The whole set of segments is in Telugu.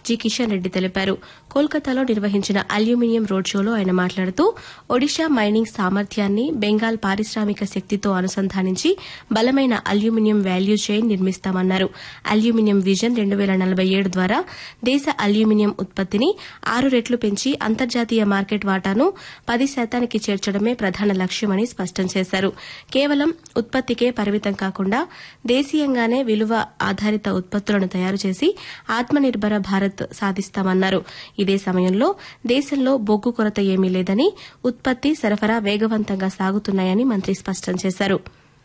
జి కిషన్ రెడ్డి తెలిపారు కోల్కతాలో నిర్వహించిన అల్యూమినియం రోడ్ షోలో ఆయన మాట్లాడుతూ ఒడిషా మైనింగ్ సామర్థ్యాన్ని బెంగాల్ పారిశ్రామిక శక్తితో అనుసంధానించి బలమైన అల్యూమినియం వాల్యూ చైన్ నిర్మిస్తామన్నారు అల్యూమినియం విజన్ రెండు వేల నలభై ఏడు ద్వారా దేశ అల్యూమినియం ఉత్పత్తిని ఆరు రెట్లు పెంచి అంతర్జాతీయ మార్కెట్ వాటాను పది శాతానికి చేర్చడమే ప్రధాన లక్ష్యమని స్పష్టం చేశారు కేవలం ఉత్పత్తికే పరిమితం కాకుండా దేశీయంగానే విలువ ఆధారిత ఉత్పత్తులను తయారు చేసి ఆత్మనిర్భర భారత్ సాధిస్తామన్నారు ఇదే సమయంలో దేశంలో బొగ్గు కొరత ఏమీ లేదని ఉత్పత్తి సరఫరా వేగవంతంగా సాగుతున్నాయని మంత్రి స్పష్టం చేశారు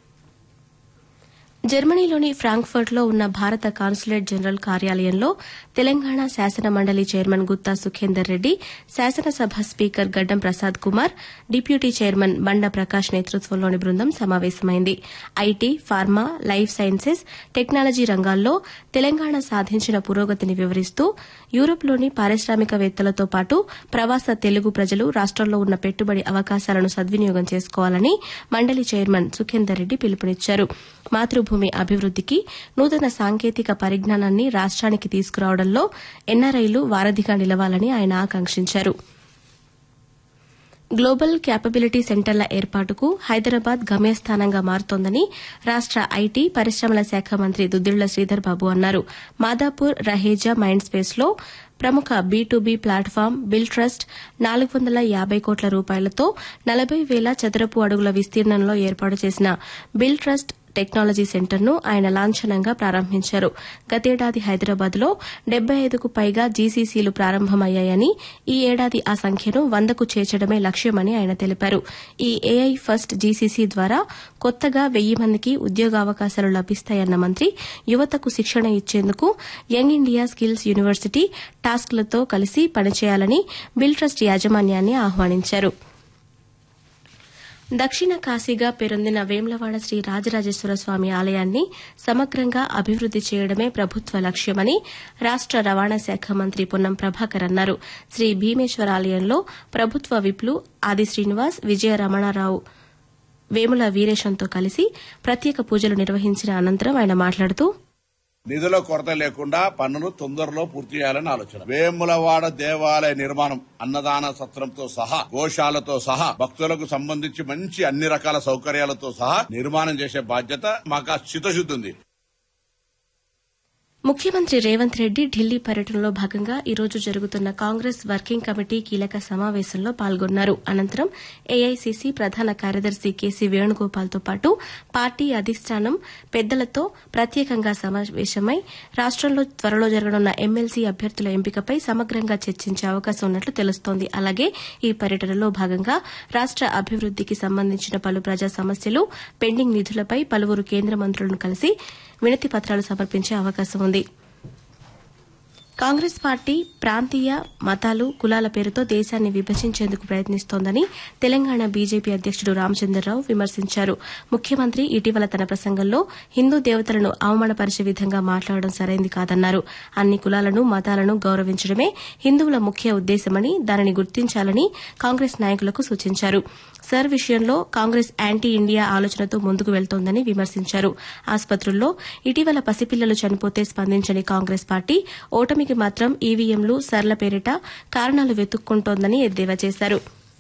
జర్మనీలోని ఫ్రాంక్ఫర్ట్లో ఉన్న భారత కాన్సులేట్ జనరల్ కార్యాలయంలో తెలంగాణ శాసన మండలి చైర్మన్ గుత్తా సుఖేందర్ రెడ్డి శాసనసభ స్పీకర్ గడ్డం ప్రసాద్ కుమార్ డిప్యూటీ చైర్మన్ బండ ప్రకాష్ నేతృత్వంలోని బృందం సమావేశమైంది IT pharma life sciences technology రంగాల్లో తెలంగాణ సాధించిన పురోగతిని వివరిస్తూ యూరోప్లోని పారిశ్రామికవేత్తలతో పాటు ప్రవాస తెలుగు ప్రజలు రాష్టంలో ఉన్న పెట్టుబడి అవకాశాలను సద్వినియోగం చేసుకోవాలని మండలి చైర్మన్ సుఖేందర్ రెడ్డి పిలుపునిచ్చారు మాతృభూమి అభివృద్దికి నూతన సాంకేతిక పరిజ్ఞానాన్ని రాష్ట్రానికి తీసుకురావడంలో ఎన్ఆర్ఐలు వారధిగా నిలవాలని ఆయన ఆకాంక్షించారు గ్లోబల్ క్యాపబిలిటీ సెంటర్ల ఏర్పాటుకు హైదరాబాద్ గమ్యస్థానంగా మారుతోందని రాష్ట ఐటీ పరిశ్రమల శాఖ మంత్రి దుద్దిళ్ల శ్రీధర్ బాబు అన్నారు మాదాపూర్ రహేజా మైండ్ స్పేస్ లో ప్రముఖ B to B platform Billtrust నాలుగు వందల యాబై కోట్ల రూపాయలతో నలభై వేల చదరపు అడుగుల విస్తీర్ణంలో ఏర్పాటు చేసిన బిల్ ట్రస్ట్ టెక్నాలజీ సెంటర్ను ఆయన లాంఛనంగా ప్రారంభించారు గతేడాది హైదరాబాద్లో డెబ్బై ఐదుకు పైగా జీసీసీలు ప్రారంభమయ్యాయని ఈ ఏడాది ఆ సంఖ్యను వందకు చేర్చడమే లక్ష్యమని ఆయన తెలిపారు ఈ ఏఐ ఫస్ట్ జీసీసీ ద్వారా కొత్తగా వెయ్యి మందికి ఉద్యోగావకాశాలు లభిస్తాయన్న మంత్రి యువతకు శిక్షణ ఇచ్చేందుకు యంగ్ ఇండియా స్కిల్స్ యూనివర్సిటీ టాస్క్లతో కలిసి పనిచేయాలని బిల్ ట్రస్ట్ యాజమాన్యాన్ని ఆహ్వానించారు దక్షిణ కాశీగా పేరొందిన వేమ్లవాడ శ్రీ రాజరాజేశ్వర స్వామి ఆలయాన్ని సమగ్రంగా అభివృద్ది చేయడమే ప్రభుత్వ లక్ష్యమని రాష్ట రవాణా శాఖ మంత్రి పొన్నం ప్రభాకర్ అన్నారు శ్రీ భీమేశ్వర ఆలయంలో ప్రభుత్వ విప్లు ఆది శ్రీనివాస్ విజయ రమణారావు వేముల వీరేశంతో కలిసి ప్రత్యేక పూజలు నిర్వహించిన అనంతరం ఆయన మాట్లాడుతూ నిధుల కొరత లేకుండా పనులు తొందరలో పూర్తి చేయాలని ఆలోచన వేములవాడ దేవాలయ నిర్మాణం అన్నదాన సత్రంతో సహా గోశాలతో సహా భక్తులకు సంబంధించి మంచి అన్ని రకాల సౌకర్యాలతో సహా నిర్మాణం చేసే బాధ్యత మాకు చిత్తశుద్ధి ఉంది ముఖ్యమంత్రి రేవంత్ రెడ్డి ఢిల్లీ పర్యటనలో భాగంగా ఈ రోజు జరుగుతున్న కాంగ్రెస్ వర్కింగ్ కమిటీ కీలక సమావేశంలో పాల్గొన్నారు అనంతరం ఏఐసీసీ ప్రధాన కార్యదర్శి కేసీ వేణుగోపాల్తో పాటు పార్టీ అధిష్టానం పెద్దలతో ప్రత్యేకంగా సమావేశమై రాష్టంలో త్వరలో జరగనున్న ఎమ్మెల్సీ అభ్యర్థుల ఎంపికపై సమగ్రంగా చర్చించే అవకాశం ఉన్నట్లు తెలుస్తోంది అలాగే ఈ పర్యటనలో భాగంగా రాష్ట అభివృద్దికి సంబంధించిన పలు ప్రజా సమస్యలు పెండింగ్ నిధులపై పలువురు కేంద్ర మంత్రులను కలిసి వినతి పత్రాలు సమర్పించే అవకాశం ఉంది కాంగ్రెస్ పార్టీ ప్రాంతీయ మతాలు కులాల పేరుతో దేశాన్ని విభజించేందుకు ప్రయత్నిస్తోందని తెలంగాణ బీజేపీ అధ్యకుడు రామచంద్రరావు విమర్శించారు ముఖ్యమంత్రి ఇటీవల తన ప్రసంగంలో హిందూ దేవతలను అవమానపరిచే విధంగా మాట్లాడడం సరైంది కాదన్నారు అన్ని కులాలను మతాలను గౌరవించడమే హిందువుల ముఖ్య ఉద్దేశమని దానిని గుర్తించాలని కాంగ్రెస్ నాయకులకు సూచించారు సర్ విషయంలో కాంగ్రెస్ యాంటీ ఇండియా ఆలోచనతో ముందుకు వెళ్తోందని విమర్శించారు ఆసుపత్రుల్లో ఇటీవల పసిపిల్లలు చనిపోతే స్పందించని కాంగ్రెస్ పార్టీ ఓటమికి మాత్రం ఈవీఎంలు సర్ల పేరిట కారణాలు వెతుక్కుంటోందని ఎద్దేవా చేశారు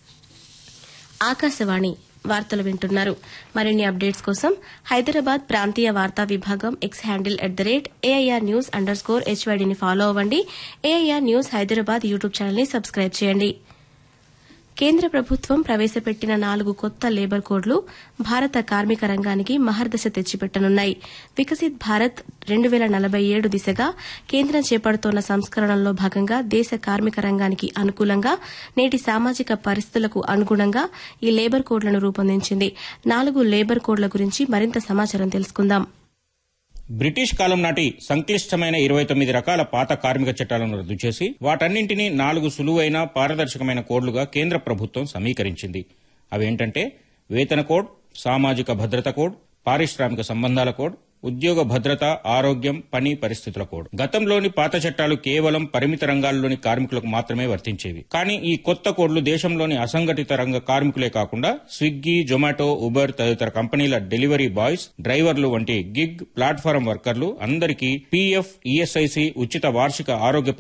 ఆకాశవాణి వార్తలు వింటున్నారు మరిన్ని అప్డేట్స్ కోసం హైదరాబాద్ ప్రాంతీయ వార్తా విభాగం X handle at the rate AIR news underscore హెచ్వైడీని ఫాలో అవ్వండి ఏఐఆర్ న్యూస్ హైదరాబాద్ యూట్యూబ్ ఛానల్ని సబ్స్క్రైబ్ చేయండి కేంద్ర ప్రభుత్వం ప్రవేశపెట్టిన నాలుగు కొత్త లేబర్ కోడ్లు భారత కార్మిక రంగానికి మహర్దశ తెచ్చిపెట్టనున్నాయి వికసిత్ భారత్ రెండు వేల నలభై ఏడు దిశగా కేంద్రం చేపడుతోన్న సంస్కరణల్లో భాగంగా దేశ కార్మిక రంగానికి అనుకూలంగా నేటి సామాజిక పరిస్థితులకు అనుగుణంగా ఈ లేబర్ కోడ్లను రూపొందించింది నాలుగు లేబర్ కోడ్ల గురించి మరింత సమాచారం తెలుసుకుందాం బ్రిటిష్ కాలం నాటి సంక్లిష్టమైన ఇరవై తొమ్మిది రకాల పాత కార్మిక చట్టాలను రద్దు చేసి వాటన్నింటినీ నాలుగు సులువైన పారదర్శకమైన కోడ్లుగా కేంద్ర ప్రభుత్వం సమీకరించింది అవేంటంటే వేతన కోడ్ సామాజిక భద్రత కోడ్ పారిశ్రామిక సంబంధాల కోడ్ ఉద్యోగ భద్రత ఆరోగ్యం పని పరిస్థితుల కోడ్ గతంలోని పాత చట్టాలు కేవలం పరిమిత రంగాల్లోని కార్మికులకు మాత్రమే వర్తించేవి కానీ ఈ కొత్త కోడ్లు దేశంలోని అసంఘటిత రంగ కార్మికులే కాకుండా స్విగ్గీ జొమాటో ఉబర్ తదితర కంపెనీల డెలివరీ బాయ్స్ డ్రైవర్లు వంటి గిగ్ ప్లాట్ఫారం వర్కర్లు అందరికీ పీఎఫ్ ఈఎస్ఐసి ఉచిత వార్షిక ఆరోగ్య